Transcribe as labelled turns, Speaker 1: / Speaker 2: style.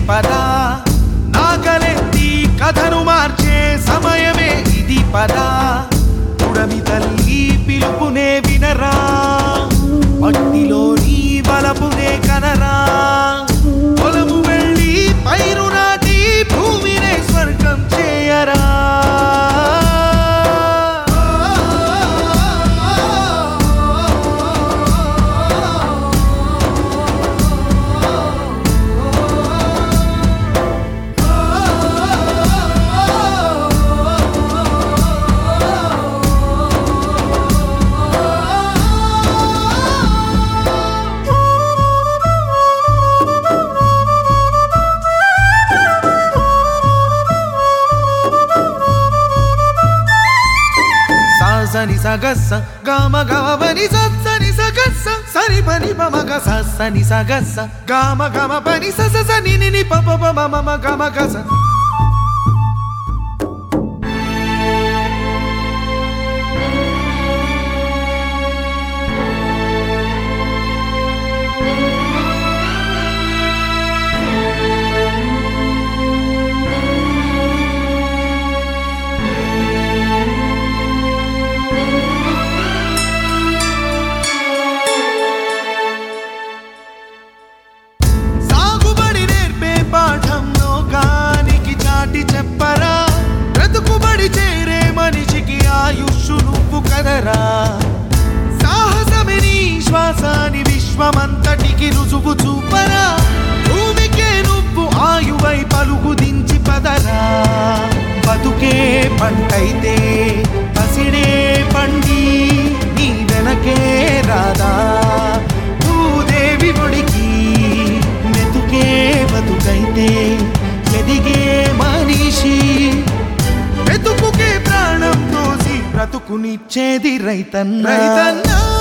Speaker 1: పద నాగలెత్తి కథను మార్చే సమయమే ఇది పద పుడమి తల్లి పిలుపునే వినరా మట్టిలోని బలపునే కనరా పొలము వెళ్ళి పైరు నాటి భూమినే స్వర్గం చేయరా సాసని సగస్స గామ గమని సని సగస్స సని పని పమగ సని సగస్స గామ గమ పని సస సని ని పప పమ మమ గమ గస సాగుబడి నేర్పే పాఠం లోకానికి చాటి చెప్పరా బ్రతుకుబడి చేరే మనిషికి ఆయుష్షు నువ్వు కదరా సాహసమే నీ శ్వాసాని విశ్వమంతటికి రుజువు చూపరా భూమికే నువ్వు ఆయువై పలుగు దించి పదరా బతుకే పంటైతే పసిడే పండి నీ వెనకే రాదా భూదేవి ఒడికి మెతుకే బతుకైతే ఎదిగే మనిషి మెతుకుకే ప్రాణం తోసి బ్రతుకునిచ్చేది రైతన్న రైతన్నా